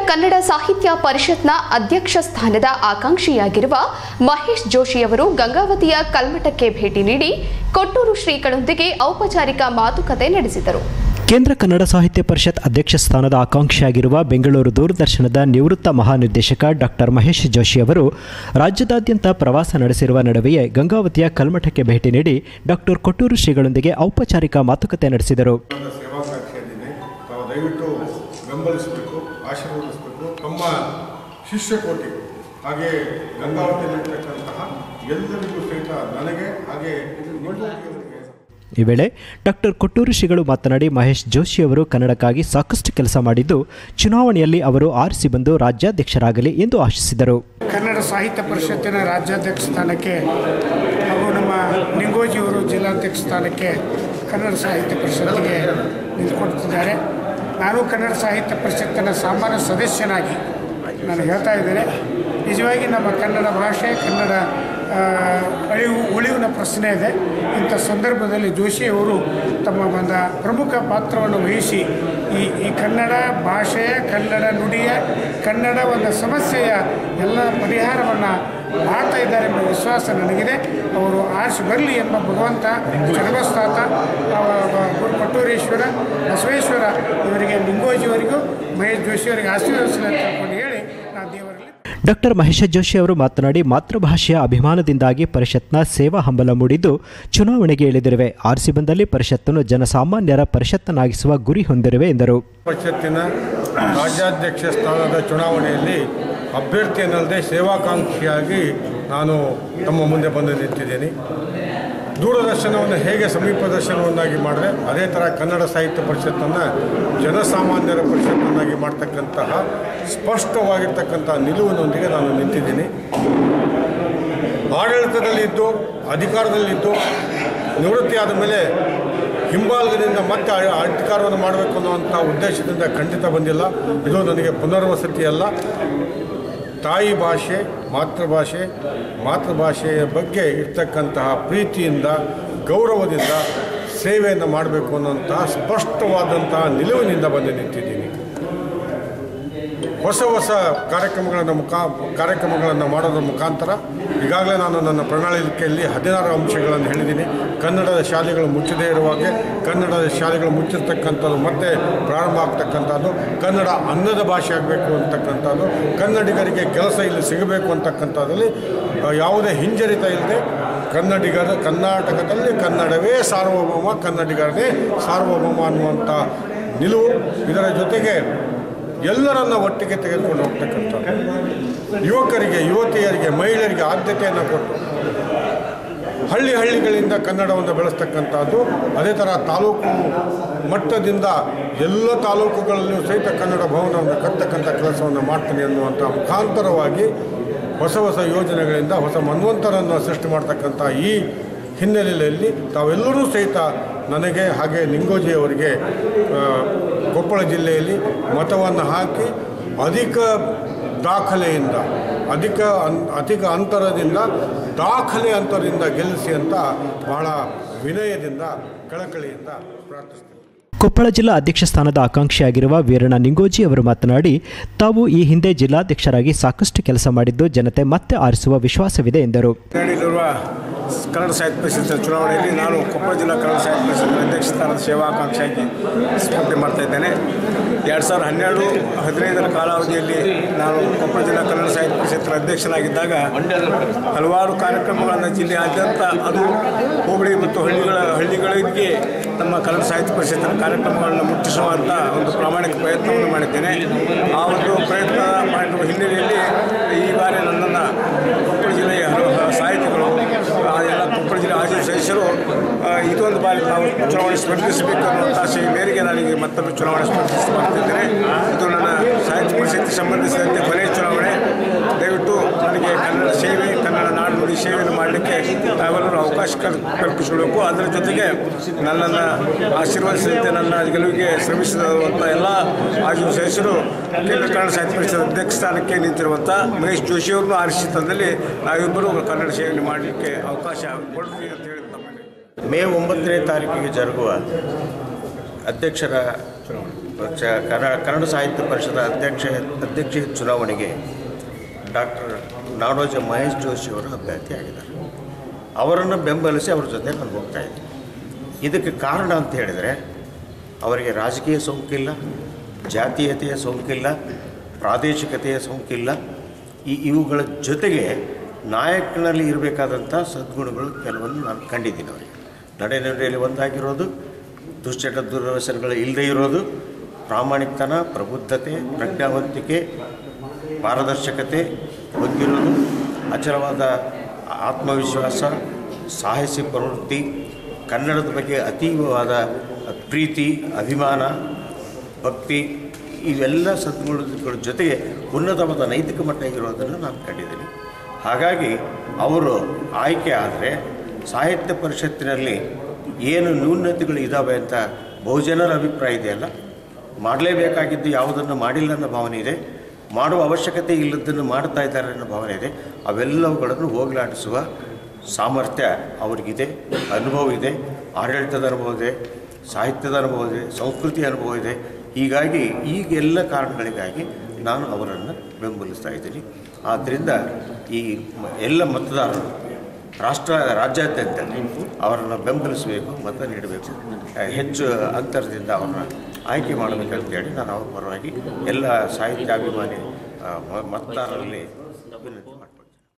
ಕನ್ನಡ ಸಾಹಿತ್ಯ ಪರಿಷತ್ನ ಅಧ್ಯಕ್ಷ ಸ್ಥಾನದ ಆಕಾಂಕ್ಷಿಯಾಗಿರುವ ಮಹೇಶ್ ಜೋಶಿಯವರು ಗಂಗಾವತಿಯ ಕಲ್ಮಠಕ್ಕೆ ಭೇಟಿ ನೀಡಿ ಕೊಟ್ಟೂರು ಶ್ರೀಗಳೊಂದಿಗೆ ಔಪಚಾರಿಕ ಮಾತುಕತೆ ನಡೆಸಿದರು ಕೇಂದ್ರ ಕನ್ನಡ ಸಾಹಿತ್ಯ ಪರಿಷತ್ ಅಧ್ಯಕ್ಷ ಸ್ಥಾನದ ಆಕಾಂಕ್ಷಿಯಾಗಿರುವ ಬೆಂಗಳೂರು ದೂರದರ್ಶನದ ನಿವೃತ್ತ ಮಹಾನಿರ್ದೇಶಕ ಡಾಕ್ಟರ್ ಮಹೇಶ್ ಜೋಶಿ ಅವರು ರಾಜ್ಯದಾದ್ಯಂತ ಪ್ರವಾಸ ನಡೆಸಿರುವ ನಡುವೆಯೇ ಗಂಗಾವತಿಯ ಕಲ್ಮಠಕ್ಕೆ ಭೇಟಿ ನೀಡಿ ಡಾಕ್ಟರ್ ಕೊಟ್ಟೂರು ಶ್ರೀಗಳೊಂದಿಗೆ ಔಪಚಾರಿಕ ಮಾತುಕತೆ ನಡೆಸಿದರು ನನ್ನ ಸೇವಾಕಾಂಕ್ಷೆಯಲ್ಲಿದೆ ತಾವು ದಯವಿಟ್ಟು ಬೆಂಬಲಿಸಬೇಕು ಆಶೀರ್ವದಿಸಬೇಕು ತಮ್ಮ ಶಿಷ್ಯಕೋಟಿ ಹಾಗೆ ಗಂಗಾವತಿಯಲ್ಲಿರ್ತಕ್ಕಂತಹ ಎಲ್ಲರಿಗೂ ಸಹಿತ ನನಗೆ ಹಾಗೆ ನಿಮ್ಮವರಿಗೆ ಈ ವೇಳೆ ಡಾಕ್ಟರ್ ಕೊಟ್ಟೂರು ಶ್ರೀಗಳು ಮಾತನಾಡಿ ಮಹೇಶ್ ಜೋಶಿ ಅವರು ಕನ್ನಡಕ್ಕಾಗಿ ಸಾಕಷ್ಟು ಕೆಲಸ ಮಾಡಿದ್ದು ಚುನಾವಣೆಯಲ್ಲಿ ಅವರು ಆರಿಸಿ ಬಂದು ರಾಜ್ಯಾಧ್ಯಕ್ಷರಾಗಲಿ ಎಂದು ಆಶಿಸಿದರು ಕನ್ನಡ ಸಾಹಿತ್ಯ ಪರಿಷತ್ತಿನ ರಾಜ್ಯಾಧ್ಯಕ್ಷ ಸ್ಥಾನಕ್ಕೆ ಹಾಗೂ ನಮ್ಮ ನಿಂಗೋಜಿಯವರು ಜಿಲ್ಲಾಧ್ಯಕ್ಷ ಸ್ಥಾನಕ್ಕೆ ಕನ್ನಡ ಸಾಹಿತ್ಯ ಪರಿಷತ್ತಿಗೆ ನಿಂತ್ಕೊಳ್ತಿದ್ದಾರೆ ನಾನು ಕನ್ನಡ ಸಾಹಿತ್ಯ ಪರಿಷತ್ತಿನ ಸಾಮಾನ್ಯ ಸದಸ್ಯನಾಗಿ ನಾನು ಹೇಳ್ತಾ ಇದ್ದೇನೆ ನಿಜವಾಗಿ ನಮ್ಮ ಕನ್ನಡ ಭಾಷೆ ಕನ್ನಡ ಆ, ಅಳಿವು ಉಳಿವಿನ ಪ್ರಶ್ನೆ ಇದೆ ಇಂಥ ಸಂದರ್ಭದಲ್ಲಿ ಜೋಶಿಯವರು ತಮ್ಮ ಒಂದು ಪ್ರಮುಖ ಪಾತ್ರವನ್ನು ವಹಿಸಿ ಈ ಈ ಕನ್ನಡ ಭಾಷೆಯ ಕನ್ನಡ ನುಡಿಯ ಕನ್ನಡ ಒಂದು ಸಮಸ್ಯೆಯ ಎಲ್ಲ ಪರಿಹಾರವನ್ನು ಮಾಡ್ತಾ ಇದ್ದಾರೆ ಎಂಬ ವಿಶ್ವಾಸ ನನಗಿದೆ ಅವರು ಆರಿಸಿ ಬರಲಿ ಎಂಬ ಭಗವಂತ ಜಗಮಸ್ತಾತ ಗುರು ಕೊಟ್ಟೂರೇಶ್ವರ ಬಸವೇಶ್ವರ ಇವರಿಗೆ ಲಿಂಗೋಜಿಯವರಿಗೂ ಮಹೇಶ್ ಜೋಶಿಯವರಿಗೆ ಆಶೀರ್ವದಿಸಲಿ ಅಂತ ತಿಳ್ಕೊಂಡು ಹೇಳಿ ನಾನು ದೇವರಲ್ಲಿ ಡಾಕ್ಟರ್ ಮಹೇಶ ಜೋಶಿ ಅವರು ಮಾತನಾಡಿ ಮಾತೃಭಾಷೆಯ ಅಭಿಮಾನದಿಂದಾಗಿ ಪರಿಷತ್ನ ಸೇವಾ ಹಂಬಲ ಮೂಡಿದ್ದು ಚುನಾವಣೆಗೆ ಇಳಿದಿರುವೆ ಆರಿಸಿ ಬಂದಲ್ಲಿ ಪರಿಷತ್ತನ್ನು ಜನಸಾಮಾನ್ಯರ ಪರಿಷತ್ತನ್ನಾಗಿಸುವ ಗುರಿ ಹೊಂದಿರುವೆ ಎಂದರು ಪರಿಷತ್ತಿನ ರಾಜ್ಯಾಧ್ಯಕ್ಷ ಸ್ಥಾನದ ಚುನಾವಣೆಯಲ್ಲಿ ಅಭ್ಯರ್ಥಿಯನ್ನಲ್ಲದೆ ಸೇವಾಕಾಂಕ್ಷಿಯಾಗಿ ನಾನು ತಮ್ಮ ಮುಂದೆ ಬಂದು ನಿಂತಿದ್ದೇನೆ ದೂರದರ್ಶನವನ್ನು ಹೇಗೆ ಸಮೀಪ ದರ್ಶನವನ್ನಾಗಿ ಮಾಡಿದೆ ಅದೇ ಥರ ಕನ್ನಡ ಸಾಹಿತ್ಯ ಪರಿಷತ್ತನ್ನು ಜನಸಾಮಾನ್ಯರ ಪರಿಷತ್ತನ್ನಾಗಿ ಮಾಡ್ತಕ್ಕಂತಹ ಸ್ಪಷ್ಟವಾಗಿರ್ತಕ್ಕಂಥ ನಿಲುವಿನೊಂದಿಗೆ ನಾನು ನಿಂತಿದ್ದೀನಿ ಆಡಳಿತದಲ್ಲಿದ್ದು ಅಧಿಕಾರದಲ್ಲಿದ್ದು ನಿವೃತ್ತಿಯಾದ ಮೇಲೆ ಹಿಂಬಾಲಕದಿಂದ ಮತ್ತೆ ಆ- ಅಧಿಕಾರವನ್ನು ಮಾಡಬೇಕು ಅನ್ನುವಂಥ ಉದ್ದೇಶದಿಂದ ಖಂಡಿತ ಬಂದಿಲ್ಲ ಇದು ನನಗೆ ಪುನರ್ವಸತಿ ಅಲ್ಲ ತಾಯಿ ಭಾಷೆ ಮಾತೃಭಾಷೆ ಮಾತೃಭಾಷೆಯ ಬಗ್ಗೆ ಇರ್ತಕ್ಕಂತಹ ಪ್ರೀತಿಯಿಂದ ಗೌರವದಿಂದ ಸೇವೆಯನ್ನು ಮಾಡಬೇಕು ಅನ್ನುವಂತಹ ಸ್ಪಷ್ಟವಾದಂತಹ ನಿಲುವಿನಿಂದ ಬಂದು ನಿಂತಿದ್ದೀನಿ ಹೊಸ ಹೊಸ ಕಾರ್ಯಕ್ರಮಗಳನ್ನು ಮುಖಾ ಕಾರ್ಯಕ್ರಮಗಳನ್ನು ಮಾಡೋದ್ರ ಮುಖಾಂತರ ಈಗಾಗಲೇ ನಾನು ನನ್ನ ಪ್ರಣಾಳಿಕೆಯಲ್ಲಿ ಹದಿನಾರು ಅಂಶಗಳನ್ನು ಹೇಳಿದ್ದೀನಿ ಕನ್ನಡದ ಶಾಲೆಗಳು ಮುಚ್ಚದೇ ಇರುವಾಗೆ ಕನ್ನಡದ ಶಾಲೆಗಳು ಮುಚ್ಚಿರ್ತಕ್ಕಂಥದ್ದು ಮತ್ತೆ ಪ್ರಾರಂಭ ಆಗ್ತಕ್ಕಂಥದ್ದು ಕನ್ನಡ ಅನ್ನದ ಭಾಷೆ ಆಗಬೇಕು ಅಂತಕ್ಕಂಥದ್ದು ಕನ್ನಡಿಗರಿಗೆ ಕೆಲಸ ಇಲ್ಲಿ ಸಿಗಬೇಕು ಅಂತಕ್ಕಂಥದ್ರಲ್ಲಿ ಆ, ಯಾವುದೇ ಹಿಂಜರಿತ ಇಲ್ಲದೆ ಕನ್ನಡಿಗರ ಕರ್ನಾಟಕದಲ್ಲಿ ಕನ್ನಡವೇ ಸಾರ್ವಭೌಮ ಕನ್ನಡಿಗರದೇ ಸಾರ್ವಭೌಮ ಅನ್ನುವಂಥ ನಿಲುವು ಇದರ ಜೊತೆಗೆ ಎಲ್ಲರನ್ನ ಒಟ್ಟಿಗೆ ತೆಗೆದುಕೊಂಡು ಹೋಗ್ತಕ್ಕಂಥದ್ದು ಯುವಕರಿಗೆ ಯುವತಿಯರಿಗೆ ಮಹಿಳೆಯರಿಗೆ ಆದ್ಯತೆಯನ್ನು ಕೊಟ್ಟು ಹಳ್ಳಿ ಹಳ್ಳಿಗಳಿಂದ ಕನ್ನಡವನ್ನು ಬೆಳೆಸ್ತಕ್ಕಂಥದ್ದು ಅದೇ ಥರ ತಾಲೂಕು ಮಟ್ಟದಿಂದ ಎಲ್ಲ ತಾಲೂಕುಗಳಲ್ಲಿಯೂ ಸಹಿತ ಕನ್ನಡ ಭವನವನ್ನು ಕಟ್ಟತಕ್ಕಂಥ ಕೆಲಸವನ್ನು ಮಾಡ್ತೀನಿ ಅನ್ನುವಂಥ ಮುಖಾಂತರವಾಗಿ ಹೊಸ ಹೊಸ ಯೋಜನೆಗಳಿಂದ ಹೊಸ ಮನ್ವಂತರನ್ನು ಸೃಷ್ಟಿ ಮಾಡ್ತಕ್ಕಂಥ ಈ ಹಿನ್ನೆಲೆಯಲ್ಲಿ ತಾವೆಲ್ಲರೂ ಸಹಿತ ನನಗೆ ಹಾಗೆ ನಿಂಗೋಜಿಯವರಿಗೆ ಆ, ಕೊಪ್ಪಳ ಜಿಲ್ಲೆಯಲ್ಲಿ ಮತವನ್ನು ಹಾಕಿ ಅಧಿಕ ದಾಖಲೆಯಿಂದ ಅಧಿಕ ಅನ್ ಅಧಿಕ ಅಂತರದಿಂದ ದಾಖಲೆ ಅಂತರದಿಂದ ಗೆಲ್ಲಿಸಿ ಅಂತ ಬಹಳ ವಿನಯದಿಂದ ಕಳಕಳಿಯಿಂದ ಪ್ರಾರ್ಥಿಸ್ತೀನಿ ಕೊಪ್ಪಳ ಜಿಲ್ಲಾ ಅಧ್ಯಕ್ಷ ಸ್ಥಾನದ ಆಕಾಂಕ್ಷಿಯಾಗಿರುವ ವೀರಣ್ಣ ನಿಂಗೋಜಿ ಅವರು ಮಾತನಾಡಿ ತಾವು ಈ ಹಿಂದೆ ಜಿಲ್ಲಾಧ್ಯಕ್ಷರಾಗಿ ಸಾಕಷ್ಟು ಕೆಲಸ ಮಾಡಿದ್ದು ಜನತೆ ಮತ್ತೆ ಆರಿಸುವ ವಿಶ್ವಾಸವಿದೆ ಎಂದರು ನಡೆಯಲಿರುವ ಕನ್ನಡ ಸಾಹಿತ್ಯ ಪರಿಷತ್ ಚುನಾವಣೆಯಲ್ಲಿ ನಾನು ಕೊಪ್ಪಳ ಜಿಲ್ಲಾ ಕನ್ನಡ ಸಾಹಿತ್ಯ ಪರಿಷತ್ ಅಧ್ಯಕ್ಷ ಸ್ಥಾನದ ಸೇವಾಕಾಂಕ್ಷಿಯಾಗಿ ಸ್ಪರ್ಧೆ ಮಾಡ್ತಾ ಇದ್ದೇನೆ ಎರಡು ಸಾವಿರದ ಹನ್ನೆರಡು ಹದಿನೈದರ ಕಾಲಾವಧಿಯಲ್ಲಿ ನಾನು ಕೊಪ್ಪಳ ಜಿಲ್ಲಾ ಕನ್ನಡ ಸಾಹಿತ್ಯ ಪರಿಷತ್ತಿನ ಅಧ್ಯಕ್ಷನಾಗಿದ್ದಾಗ ಹಲವಾರು ಕಾರ್ಯಕ್ರಮಗಳನ್ನು ಜಿಲ್ಲೆಯಾದ್ಯಂತ ಅದು ಹೋಬಳಿ ಮತ್ತು ಹಳ್ಳಿಗಳ ಹಳ್ಳಿಗಳಿಗೆ ನಮ್ಮ ಕನ್ನಡ ಸಾಹಿತ್ಯ ಪರಿಷತ್ತಿನ ಕಾರ್ಯಕ್ರಮಗಳನ್ನು ಮುಟ್ಟಿಸುವಂಥ ಒಂದು ಪ್ರಾಮಾಣಿಕ ಪ್ರಯತ್ನವನ್ನು ಮಾಡಿದ್ದೇನೆ ಆ ಒಂದು ಪ್ರಯತ್ನ ಮಾಡಿರುವ ಹಿನ್ನೆಲೆಯಲ್ಲಿ ಈ ಬಾರಿ ನನ್ನನ್ನು ಕೊಪ್ಪಳ ಜಿಲ್ಲೆಯ ಹಲವು ಸಾಹಿತಿಗಳು ಆ ಎಲ್ಲ ಕೊಪ್ಪಳ ಜಿಲ್ಲೆ ಹಾಜರು ಸದಸ್ಯರು ಆ, ಇದೊಂದು ಬಾರಿ ನಾವು ಚುನಾವಣೆ ಸ್ಪರ್ಧಿಸಬೇಕು ಅನ್ನುವಂಥ ಆಶೆಯ ಮೇರೆಗೆ ನನಗೆ ಮತ್ತೊಮ್ಮೆ ಚುನಾವಣೆ ಸ್ಪರ್ಧಿಸಿ ಮಾಡ್ತಿದ್ದೇನೆ ಇದು ನನ್ನ ಸಾಹಿತ್ಯ ಪರಿಷತ್ತಿಗೆ ಸಂಬಂಧಿಸಿದಂತೆ ಕೊನೆಯ ಚುನಾವಣೆ ದಯವಿಟ್ಟು ನನಗೆ ಕನ್ನಡ ಸೇವೆ ಕನ್ನಡ ನಾಡು ನುಡಿ ಸೇವೆಯನ್ನು ಮಾಡಲಿಕ್ಕೆ ತಾವೆಲ್ಲರೂ ಅವಕಾಶ ಕಲ್- ಕಲ್ಪಿಸಿಕೊಳ್ಬೇಕು ಅದರ ಜೊತೆಗೆ ನನ್ನನ್ನು ಆಶೀರ್ವದಿಸಿದಂತೆ ನನ್ನ ಗೆಲುವಿಗೆ ಶ್ರಮಿಸಿರುವಂಥ ಎಲ್ಲ ಆಜು ಸದಸ್ಯರು ಕೇಂದ್ರ ಕನ್ನಡ ಸಾಹಿತ್ಯ ಪರಿಷತ್ ಅಧ್ಯಕ್ಷ ಸ್ಥಾನಕ್ಕೆ ನಿಂತಿರುವಂಥ ಮಹೇಶ್ ಜೋಶಿ ಅವರನ್ನು ಆರಿಸಿ ತಂದಲ್ಲಿ ನಾವಿಬ್ಬರು ಕನ್ನಡ ಸೇವೆಯನ್ನು ಮಾಡಲಿಕ್ಕೆ ಅವಕಾಶ ಕೊಡ್ರಿ ಅಂತ ಹೇಳಿ ತಮ್ಮಲ್ಲಿ ಮೇ ಒಂಬತ್ತನೇ ತಾರೀಕಿಗೆ ಜರುಗುವ ಅಧ್ಯಕ್ಷರ ಚ- ಕನ್ನಡ ಕನ್ನಡ ಸಾಹಿತ್ಯ ಪರಿಷತ್ ಅಧ್ಯಕ್ಷ ಅಧ್ಯಕ್ಷ ಚುನಾವಣೆಗೆ ಡಾಕ್ಟರ್ ನಾಡೋಜ ಮಹೇಶ್ ಜೋಶಿ ಅವರು ಅಭ್ಯರ್ಥಿ ಆಗಿದ್ದಾರೆ ಅವರನ್ನು ಬೆಂಬಲಿಸಿ ಅವ್ರ ಜೊತೆ ನಾನು ಹೋಗ್ತಾ ಇದ್ದೀನಿ ಇದಕ್ಕೆ ಕಾರಣ ಅಂತ ಹೇಳಿದರೆ ಅವರಿಗೆ ರಾಜಕೀಯ ಸೋಂಕಿಲ್ಲ ಜಾತೀಯತೆಯ ಸೋಂಕಿಲ್ಲ ಪ್ರಾದೇಶಿಕತೆಯ ಸೋಂಕಿಲ್ಲ ಈ ಇವುಗಳ ಜೊತೆಗೆ ನಾಯಕನಲ್ಲಿ ಇರಬೇಕಾದಂಥ ಸದ್ಗುಣಗಳು ಕೆಲವೊಂದು ನಾನು ಕಂಡಿದ್ದೀನಿ ಅವರಿಗೆ ನಡೆ ನಡೆಯಲ್ಲಿ ಒಂದಾಗಿರೋದು ದುಶ್ಚಟ ದುರ್ವ್ಯಸನಗಳು ಇಲ್ಲದೆ ಇರೋದು ಪ್ರಾಮಾಣಿಕತನ ಪ್ರಬುದ್ಧತೆ ಪ್ರಜ್ಞಾವಂತಿಕೆ ಪಾರದರ್ಶಕತೆ ಹೊಂದಿರೋದು ಅಚಲವಾದ ಆತ್ಮವಿಶ್ವಾಸ ಸಾಹಸಿ ಪ್ರವೃತ್ತಿ ಕನ್ನಡದ ಬಗ್ಗೆ ಅತೀವವಾದ ಪ್ರೀತಿ ಅಭಿಮಾನ ಭಕ್ತಿ ಇವೆಲ್ಲ ಸದ್ಗುಣಗಳ ಜೊತೆಗೆ ಉನ್ನತವಾದ ನೈತಿಕ ಮಟ್ಟ ಇರೋದನ್ನು ನಾನು ಕಂಡಿದ್ದೀನಿ ಹಾಗಾಗಿ ಅವರು ಆಯ್ಕೆ ಆದರೆ ಸಾಹಿತ್ಯ ಪರಿಷತ್ತಿನಲ್ಲಿ ಏನು ನ್ಯೂನತೆಗಳು ಇದ್ದಾವೆ ಅಂತ ಬಹುಜನರ ಅಭಿಪ್ರಾಯ ಇದೆಯಲ್ಲ ಮಾಡಲೇಬೇಕಾಗಿದ್ದು ಯಾವುದನ್ನು ಮಾಡಿಲ್ಲ ಅನ್ನೋ ಭಾವನೆ ಇದೆ ಮಾಡುವ ಅವಶ್ಯಕತೆ ಇಲ್ಲದನ್ನು ಮಾಡ್ತಾ ಇದ್ದಾರೆ ಅನ್ನೋ ಭಾವನೆ ಇದೆ ಅವೆಲ್ಲವುಗಳನ್ನು ಹೋಗಲಾಡಿಸುವ ಸಾಮರ್ಥ್ಯ ಅವರಿಗಿದೆ ಅನುಭವ ಇದೆ ಆಡಳಿತದ ಅನುಭವ ಇದೆ ಸಾಹಿತ್ಯದ ಅನುಭವ ಇದೆ ಸಂಸ್ಕೃತಿ ಅನುಭವ ಇದೆ ಹೀಗಾಗಿ ಈಗೆಲ್ಲ ಕಾರಣಗಳಿಗಾಗಿ ನಾನು ಅವರನ್ನು ಬೆಂಬಲಿಸ್ತಾ ಇದ್ದೀನಿ ಆದ್ದರಿಂದ ಈ ಮ- ಎಲ್ಲ ಮತದಾರರು ರಾಷ್ಟ್ರ ರಾಜ್ಯಾದ್ಯಂತ ಅವರನ್ನು ಬೆಂಬಲಿಸಬೇಕು ಮತ ನೀಡಬೇಕು ಆ, ಹೆಚ್ಚು ಅಂತರದಿಂದ ಅವರನ್ನ ಆಯ್ಕೆ ಮಾಡಬೇಕಂತೇಳಿ ನಾನು ಅವ್ರ ಪರವಾಗಿ ಎಲ್ಲ ಸಾಹಿತ್ಯಾಭಿಮಾನಿ ಆ, ಮ- ಮತದಾರರಲ್ಲಿ ವಿನಂತಿ